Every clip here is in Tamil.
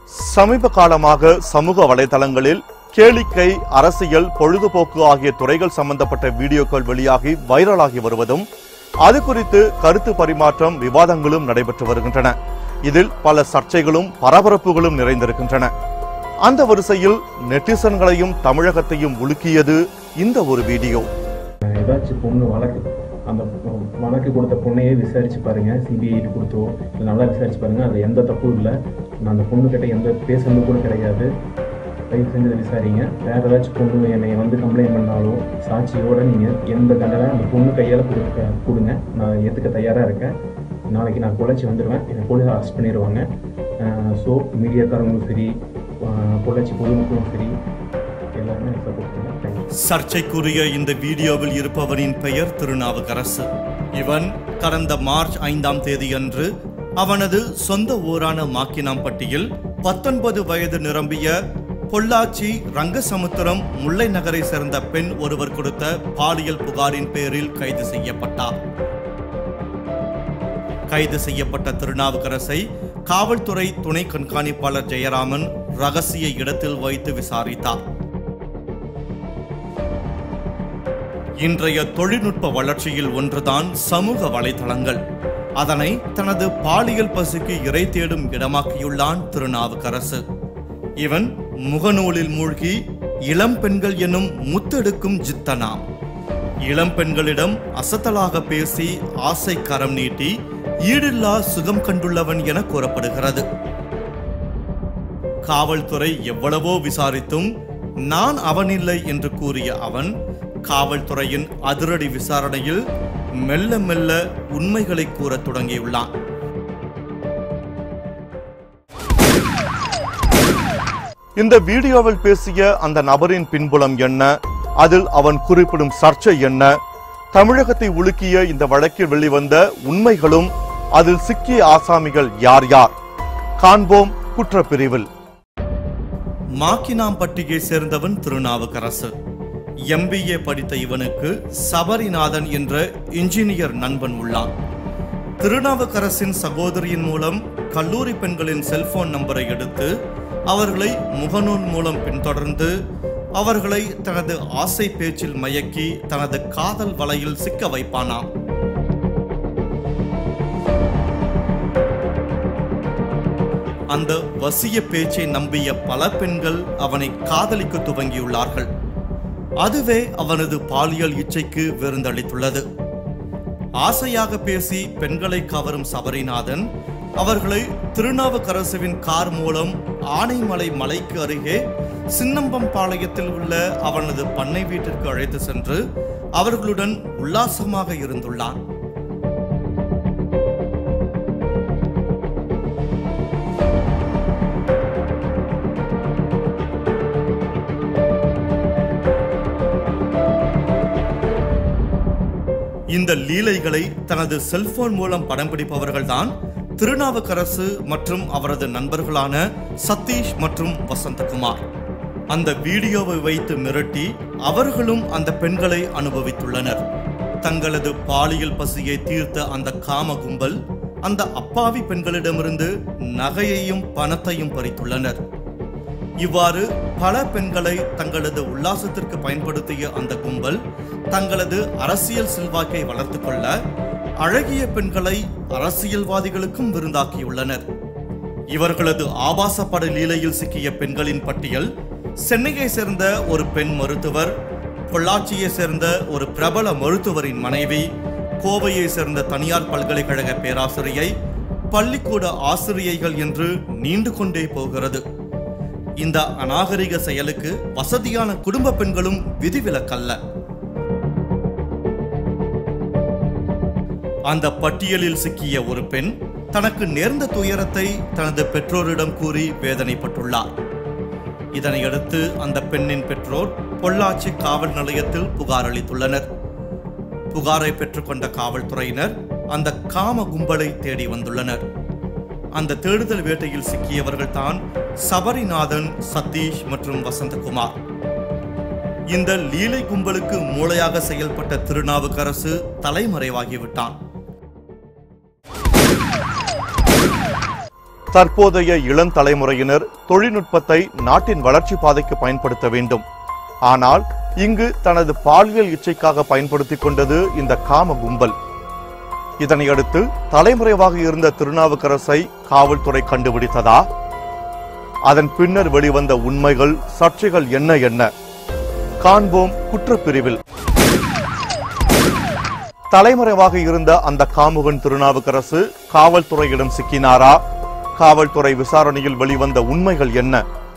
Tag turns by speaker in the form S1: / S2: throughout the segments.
S1: சமீப காலமாக சமூக வலைதளங்களில் கேளிக்கை அரசியல் பொழுதுபோக்கு ஆகிய துறைகள் சம்பந்தப்பட்ட வீடியோக்கள் வெளியாகி வைரலாகி வருவதும் அது குறித்து கருத்து பரிமாற்றம் விவாதங்களும் நடைபெற்று வருகின்றன இதில் பல சர்ச்சைகளும் பரபரப்புகளும் நிறைந்திருக்கின்றன அந்த வரிசையில் நெட்டிசன்களையும் தமிழகத்தையும் உலுக்கியது இந்த ஒரு வீடியோ
S2: ஏதாச்சும் பொண்ணு வழக்கு அந்த பொ- வழக்கு கொடுத்த பொண்ணையே விசாரிச்சு பாருங்க சிபிஐக்கு கொடுத்தோ இல்லை நல்லா விசாரிச்சு பாருங்க அது எந்த தப்பும் இல்லை நான் அந்த பொண்ணுக்கிட்ட எந்த பேசுறது கூட கிடையாது தயவு செஞ்சு அதை விசாரிங்க வேற ஏதாச்சும் பொண்ணு என்னை வந்து கம்ப்ளைண்ட் பண்ணாலும் சாட்சியோட நீங்கள் எந்த தண்டனை அந்த பொண்ணு கையால் கொடுக்க கொடுங்க நான் ஏற்றுக்க தயாராக இருக்கேன் நாளைக்கு நான் பொள்ளாச்சி வந்துடுவேன் என்னை போலீஸ் அரெஸ்ட் பண்ணிடுவாங்க ஸோ மீடியாக்காரங்களும் சரி அஹ் பொள்ளாச்சி பொதுமக்களும் சரி எல்லாருமே எனக்கு சப்போர்ட் பண்ணுங்க தேங்க்யூ
S1: சர்ச்சைக்குரிய இந்த வீடியோவில் இருப்பவரின் பெயர் திருநாவுக்கரசு இவன் கடந்த மார்ச் ஐந்தாம் தேதியன்று அவனது சொந்த ஊரான மாக்கினாம்பட்டியில் பத்தொன்பது வயது நிரம்பிய பொள்ளாச்சி ரங்கசமுத்திரம் முல்லை நகரை சேர்ந்த பெண் ஒருவர் கொடுத்த பாலியல் புகாரின் பேரில் கைது செய்யப்பட்டார் கைது செய்யப்பட்ட திருநாவுக்கரசை காவல்துறை துணை கண்காணிப்பாளர் ஜெயராமன் ரகசிய இடத்தில் வைத்து விசாரித்தார் இன்றைய தொழில்நுட்ப வளர்ச்சியில் ஒன்றுதான் சமூக வலைதளங்கள் அதனை தனது பாலியல் பசிக்கு இறை தேடும் இடமாக்கியுள்ளான் திருநாவுக்கரசு இவன் முகநூலில் மூழ்கி இளம் பெண்கள் எனும் முத்தெடுக்கும் ஜித்தனாம் இளம் பெண்களிடம் அசத்தலாக பேசி ஆசை கரம் நீட்டி ஈடில்லா சுகம் கண்டுள்ளவன் என கூறப்படுகிறது காவல்துறை எவ்வளவோ விசாரித்தும் நான் அவனில்லை என்று கூறிய அவன் காவல்துறையின் அதிரடி விசாரணையில் மெல்ல மெல்ல உண்மைகளை கூறத் தொடங்கியுள்ளான் இந்த வீடியோவில் பேசிய அந்த நபரின் பின்புலம் என்ன அதில் அவன் குறிப்பிடும் சர்ச்சை என்ன தமிழகத்தை உலுக்கிய இந்த வழக்கில் வெளிவந்த உண்மைகளும் அதில் சிக்கிய ஆசாமிகள் யார் யார் காண்போம் குற்றப்பிரிவில் மாக்கினாம்பட்டியை சேர்ந்தவன் திருநாவுக்கரசு எம்பிஏ படித்த இவனுக்கு சபரிநாதன் என்ற இன்ஜினியர் நண்பன் உள்ளான் திருநாவுக்கரசின் சகோதரியின் மூலம் கல்லூரி பெண்களின் செல்போன் நம்பரை எடுத்து அவர்களை முகநூல் மூலம் பின்தொடர்ந்து அவர்களை தனது ஆசை பேச்சில் மயக்கி தனது காதல் வலையில் சிக்க வைப்பானாம் அந்த வசிய பேச்சை நம்பிய பல பெண்கள் அவனை காதலிக்க துவங்கியுள்ளார்கள் அதுவே அவனது பாலியல் இச்சைக்கு விருந்தளித்துள்ளது ஆசையாக பேசி பெண்களை கவரும் சபரிநாதன் அவர்களை திருநாவுக்கரசுவின் கார் மூலம் ஆனைமலை மலைக்கு அருகே சின்னம்பம் பாளையத்தில் உள்ள அவனது பண்ணை வீட்டிற்கு அழைத்து சென்று அவர்களுடன் உல்லாசமாக இருந்துள்ளான் இந்த லீலைகளை தனது செல்போன் மூலம் படம் பிடிப்பவர்கள்தான் திருநாவுக்கரசு மற்றும் அவரது நண்பர்களான சதீஷ் மற்றும் வசந்தகுமார் அந்த வீடியோவை வைத்து மிரட்டி அவர்களும் அந்த பெண்களை அனுபவித்துள்ளனர் தங்களது பாலியல் பசியை தீர்த்த அந்த காம கும்பல் அந்த அப்பாவி பெண்களிடமிருந்து நகையையும் பணத்தையும் பறித்துள்ளனர் இவ்வாறு பல பெண்களை தங்களது உல்லாசத்திற்கு பயன்படுத்திய அந்த கும்பல் தங்களது அரசியல் செல்வாக்கை வளர்த்துக் கொள்ள அழகிய பெண்களை அரசியல்வாதிகளுக்கும் விருந்தாக்கியுள்ளனர் இவர்களது ஆபாச பட லீலையில் சிக்கிய பெண்களின் பட்டியல் சென்னையை சேர்ந்த ஒரு பெண் மருத்துவர் பொள்ளாச்சியை சேர்ந்த ஒரு பிரபல மருத்துவரின் மனைவி கோவையை சேர்ந்த தனியார் பல்கலைக்கழக பேராசிரியை பள்ளிக்கூட ஆசிரியைகள் என்று நீண்டு கொண்டே போகிறது இந்த அநாகரிக செயலுக்கு வசதியான குடும்ப பெண்களும் விதிவிலக்கல்ல அந்த பட்டியலில் சிக்கிய ஒரு பெண் தனக்கு நேர்ந்த துயரத்தை தனது பெற்றோரிடம் கூறி வேதனைப்பட்டுள்ளார் இதனையடுத்து அந்த பெண்ணின் பெற்றோர் பொள்ளாச்சி காவல் நிலையத்தில் புகார் அளித்துள்ளனர் புகாரை பெற்றுக்கொண்ட காவல்துறையினர் அந்த காம கும்பலை தேடி வந்துள்ளனர் அந்த தேடுதல் வேட்டையில் சிக்கியவர்கள் தான் சபரிநாதன் சதீஷ் மற்றும் வசந்தகுமார் இந்த லீலை கும்பலுக்கு மூளையாக செயல்பட்ட திருநாவுக்கரசு தலைமறைவாகிவிட்டான் தற்போதைய இளம் தலைமுறையினர் தொழில்நுட்பத்தை நாட்டின் வளர்ச்சி பாதைக்கு பயன்படுத்த வேண்டும் ஆனால் இங்கு தனது பாலியல் இச்சைக்காக பயன்படுத்திக் கொண்டது இந்த காம கும்பல் இதனையடுத்து தலைமறைவாக இருந்த திருநாவுக்கரசை காவல்துறை கண்டுபிடித்ததா அதன் பின்னர் வெளிவந்த உண்மைகள் சர்ச்சைகள் என்ன என்ன காண்போம் குற்றப்பிரிவில் தலைமறைவாக இருந்த அந்த காமுகன் திருநாவுக்கரசு காவல்துறையிடம் சிக்கினாரா காவல்துறை விசாரணையில் வெளிவந்த உண்மைகள் என்ன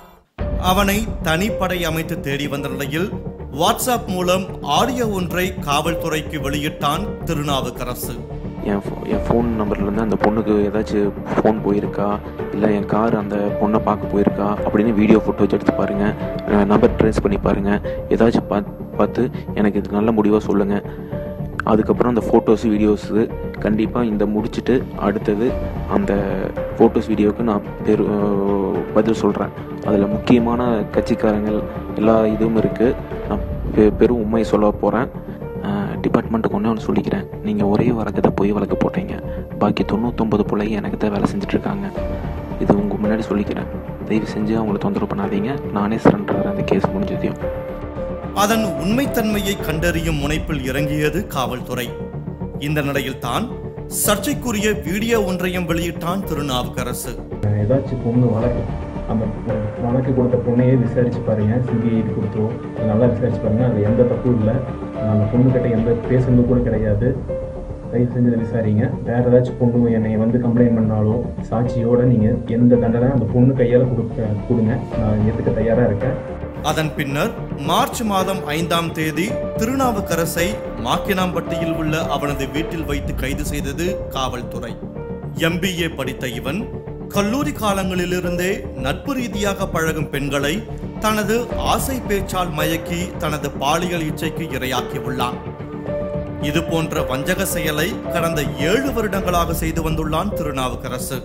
S1: அவனை தனிப்படை அமைத்து தேடி வந்த நிலையில் வாட்ஸ்அப் மூலம் ஆடியோ ஒன்றை காவல்துறைக்கு வெளியிட்டான் திருநாவுக்கரசு
S3: என் ஃபோ என் ஃபோன் நம்பர்லேருந்து அந்த பொண்ணுக்கு ஏதாச்சும் ஃபோன் போயிருக்கா இல்லை என் கார் அந்த பொண்ணை பார்க்க போயிருக்கா அப்படின்னு வீடியோ ஃபோட்டோ வச்சு எடுத்து பாருங்கள் நம்பர் ட்ரேஸ் பண்ணி பாருங்கள் ஏதாச்சும் பா பார்த்து எனக்கு இது நல்ல முடிவாக சொல்லுங்கள் அதுக்கப்புறம் அந்த ஃபோட்டோஸ் வீடியோஸு கண்டிப்பாக இந்த முடிச்சுட்டு அடுத்தது அந்த ஃபோட்டோஸ் வீடியோவுக்கு நான் பெரு பதில் சொல்கிறேன் அதில் முக்கியமான கட்சிக்காரங்கள் எல்லா இதுவும் இருக்குது நான் பெ- பெரும் உண்மை சொல்ல போகிறேன் டிபார்ட்மெண்ட்டுக்கு ஒன்றே ஒன்று சொல்லிக்கிறேன் நீங்கள் ஒரே வழக்கு தான் பொய் வழக்கு போட்டீங்க பாக்கி தொண்ணூத்தொம்பது பிள்ளைங்க எனக்கு தான் வேலை செஞ்சுட்ருக்காங்க இது உங்கள் முன்னாடி சொல்லிக்கிறேன் தயவு செஞ்சு அவங்கள தொந்தரவு பண்ணாதீங்க நானே சரண்டர் அந்த கேஸ் முடிஞ்சதையும்
S1: அதன் உண்மைத்தன்மையை கண்டறியும் முனைப்பில் இறங்கியது காவல்துறை இந்த நிலையில்தான் சர்ச்சைக்குரிய வீடியோ ஒன்றையும் வெளியிட்டான் திருநாவுக்கரசு
S2: ஏதாச்சும் பொண்ணு வழக்கு அந்த பொ- வழக்கு கொடுத்த பொண்ணையே விசாரிச்சு பாருங்க சிபிஐடி கொடுத்தோ அது நல்லா விசாரிச்சு பாருங்க அது எந்த தப்பும் இல்லை அந்த பொண்ணுக்கிட்ட எந்த பேசுறது கூட கிடையாது தயவு செஞ்சு இதை விசாரிங்க வேற ஏதாச்சும் பொண்ணு என்னை வந்து கம்ப்ளைண்ட் பண்ணாலோ சாட்சியோட நீங்க எந்த தண்டனை அந்த பொண்ணு கையால் கொடுக்க கொடுங்க நான் ஏற்றுக்க தயாரா இருக்கேன்
S1: அதன் பின்னர் மார்ச் மாதம் ஐந்தாம் தேதி திருநாவுக்கரசை மாக்கினாம்பட்டியில் உள்ள அவனது வீட்டில் வைத்து கைது செய்தது காவல்துறை எம்பிஏ படித்த இவன் கல்லூரி காலங்களிலிருந்தே நட்பு ரீதியாக பழகும் பெண்களை தனது ஆசை பேச்சால் மயக்கி தனது பாலியல் இச்சைக்கு இரையாக்கியுள்ளான் இது போன்ற வஞ்சக செயலை கடந்த ஏழு வருடங்களாக செய்து வந்துள்ளான் திருநாவுக்கரசு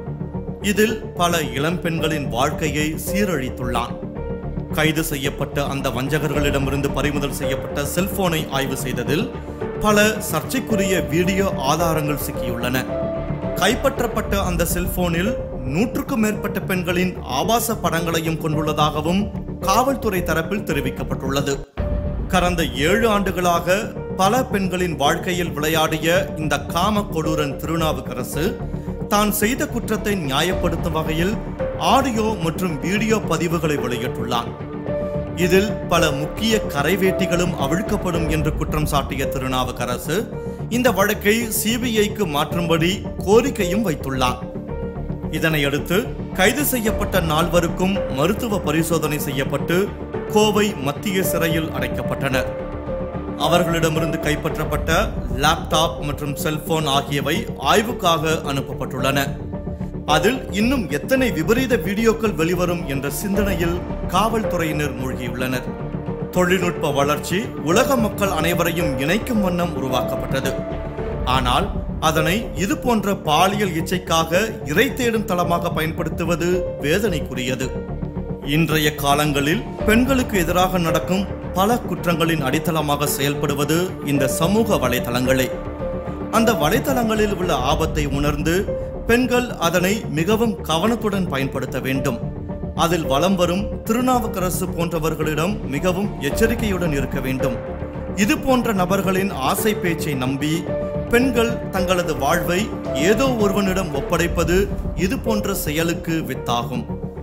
S1: இதில் பல இளம்பெண்களின் வாழ்க்கையை சீரழித்துள்ளான் கைது செய்யப்பட்ட அந்த வஞ்சகர்களிடமிருந்து பறிமுதல் செய்யப்பட்ட செல்போனை ஆய்வு செய்ததில் பல சர்ச்சைக்குரிய வீடியோ ஆதாரங்கள் சிக்கியுள்ளன கைப்பற்றப்பட்ட அந்த செல்போனில் நூற்றுக்கும் மேற்பட்ட பெண்களின் ஆபாச படங்களையும் கொண்டுள்ளதாகவும் காவல்துறை தரப்பில் தெரிவிக்கப்பட்டுள்ளது கடந்த ஏழு ஆண்டுகளாக பல பெண்களின் வாழ்க்கையில் விளையாடிய இந்த காம கொடூரன் திருநாவுக்கரசு தான் செய்த குற்றத்தை நியாயப்படுத்தும் வகையில் ஆடியோ மற்றும் வீடியோ பதிவுகளை வெளியிட்டுள்ளான் இதில் பல முக்கிய கரைவேட்டிகளும் அவிழ்க்கப்படும் என்று குற்றம் சாட்டிய திருநாவுக்கரசு இந்த வழக்கை சிபிஐக்கு மாற்றும்படி கோரிக்கையும் வைத்துள்ளார் இதனையடுத்து கைது செய்யப்பட்ட நால்வருக்கும் மருத்துவ பரிசோதனை செய்யப்பட்டு கோவை மத்திய சிறையில் அடைக்கப்பட்டனர் அவர்களிடமிருந்து கைப்பற்றப்பட்ட லேப்டாப் மற்றும் செல்போன் ஆகியவை ஆய்வுக்காக அனுப்பப்பட்டுள்ளன அதில் இன்னும் எத்தனை விபரீத வீடியோக்கள் வெளிவரும் என்ற சிந்தனையில் காவல்துறையினர் மூழ்கியுள்ளனர் தொழில்நுட்ப வளர்ச்சி உலக மக்கள் அனைவரையும் இணைக்கும் வண்ணம் உருவாக்கப்பட்டது ஆனால் அதனை இது போன்ற பாலியல் இச்சைக்காக இறை தேடும் தளமாக பயன்படுத்துவது வேதனைக்குரியது இன்றைய காலங்களில் பெண்களுக்கு எதிராக நடக்கும் பல குற்றங்களின் அடித்தளமாக செயல்படுவது இந்த சமூக வலைதளங்களே அந்த வலைதளங்களில் உள்ள ஆபத்தை உணர்ந்து பெண்கள் அதனை மிகவும் கவனத்துடன் பயன்படுத்த வேண்டும் அதில் வலம் வரும் திருநாவுக்கரசு போன்றவர்களிடம் மிகவும் எச்சரிக்கையுடன் இருக்க வேண்டும் இது போன்ற நபர்களின் ஆசை பேச்சை நம்பி பெண்கள் தங்களது வாழ்வை ஏதோ ஒருவனிடம் ஒப்படைப்பது இது போன்ற செயலுக்கு வித்தாகும்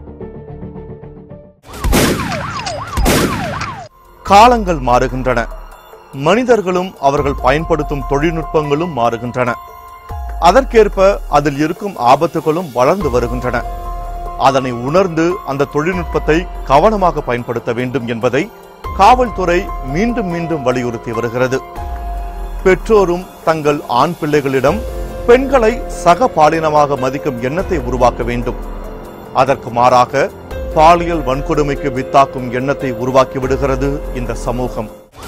S1: காலங்கள் மாறுகின்றன மனிதர்களும் அவர்கள் பயன்படுத்தும் தொழில்நுட்பங்களும் மாறுகின்றன அதற்கேற்ப அதில் இருக்கும் ஆபத்துகளும் வளர்ந்து வருகின்றன அதனை உணர்ந்து அந்த தொழில்நுட்பத்தை கவனமாக பயன்படுத்த வேண்டும் என்பதை காவல்துறை மீண்டும் மீண்டும் வலியுறுத்தி வருகிறது பெற்றோரும் தங்கள் ஆண் பிள்ளைகளிடம் பெண்களை சக பாலினமாக மதிக்கும் எண்ணத்தை உருவாக்க வேண்டும் அதற்கு மாறாக பாலியல் வன்கொடுமைக்கு வித்தாக்கும் எண்ணத்தை உருவாக்கி விடுகிறது இந்த சமூகம்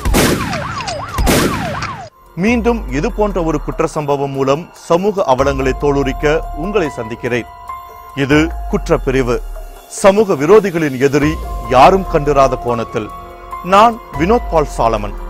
S1: மீண்டும் இது போன்ற ஒரு குற்ற சம்பவம் மூலம் சமூக அவலங்களை தோலுரிக்க உங்களை சந்திக்கிறேன் இது குற்றப்பிரிவு சமூக விரோதிகளின் எதிரி யாரும் கண்டிராத கோணத்தில் நான் வினோத் பால் சாலமன்